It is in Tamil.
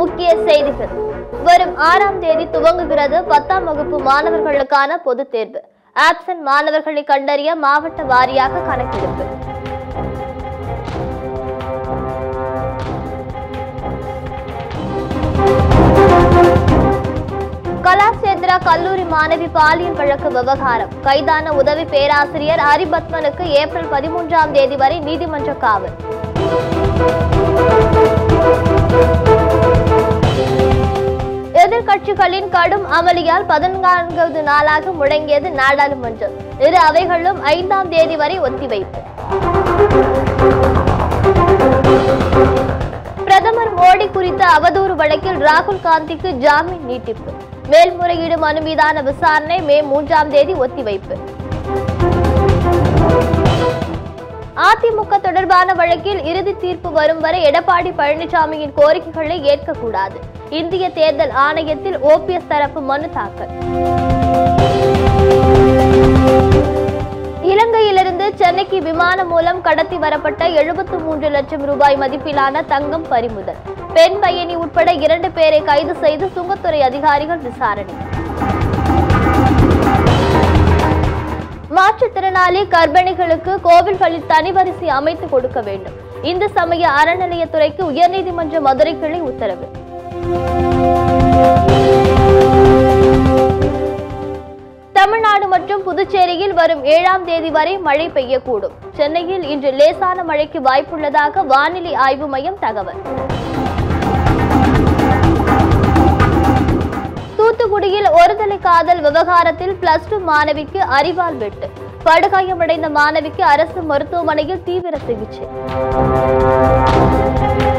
முக்கிய செய்திகள் வரும் ஆறாம் தேதி துவங்குகிறது பத்தாம் வகுப்பு மாணவர்களுக்கான பொதுத் தேர்வு ஆப்சன்ட் மாணவர்களை கண்டறிய மாவட்ட வாரியாக கணக்கெடுப்பு கலாசேத்ரா கல்லூரி மாணவி பாலியல் வழக்கு விவகாரம் கைதான உதவி பேராசிரியர் ஹரிபத்மனுக்கு ஏப்ரல் பதிமூன்றாம் தேதி வரை நீதிமன்ற காவல் எதிர்க்கட்சிகளின் கடும் அமளியால் பதினான்காவது நாளாக முடங்கியது நாடாளுமன்றம் இரு அவைகளும் ஐந்தாம் தேதி வரை ஒத்திவைப்பு பிரதமர் மோடி குறித்த அவதூறு வழக்கில் ராகுல் காந்திக்கு ஜாமீன் நீட்டிப்பு மேல்முறையீடு மனு மீதான விசாரணை மே மூன்றாம் தேதி ஒத்திவைப்பு அதிமுக தொடர்பான வழக்கில் இறுதி தீர்ப்பு வரும் வரை எடப்பாடி பழனிசாமியின் கோரிக்கைகளை ஏற்கக்கூடாது இந்திய தேர்தல் ஆணையத்தில் ஓபிஎஸ் தரப்பு மனு தாக்கல் இலங்கையிலிருந்து சென்னைக்கு விமானம் மூலம் கடத்தி வரப்பட்ட எழுபத்து மூன்று லட்சம் ரூபாய் மதிப்பிலான தங்கம் பறிமுதல் பெண் பயணி உட்பட இரண்டு பேரை கைது செய்து சுங்கத்துறை அதிகாரிகள் விசாரணை மாற்றுத்திறனாளி கர்ப்பிணிகளுக்கு கோவில்களில் தனிவரிசை அமைத்து கொடுக்க வேண்டும் இந்து சமய அறநிலையத்துறைக்கு உயர்நீதிமன்ற மதுரை கிளை உத்தரவு தமிழ்நாடு மற்றும் புதுச்சேரியில் வரும் ஏழாம் தேதி வரை மழை பெய்யக்கூடும் சென்னையில் இன்று லேசான மழைக்கு வாய்ப்புள்ளதாக வானிலை ஆய்வு மையம் தகவல் தூத்துக்குடியில் ஒருதலை காதல் விவகாரத்தில் பிளஸ் டூ மாணவிக்கு அறிவால் வெட்டு படுகாயமடைந்த மாணவிக்கு அரசு மருத்துவமனையில் தீவிர சிகிச்சை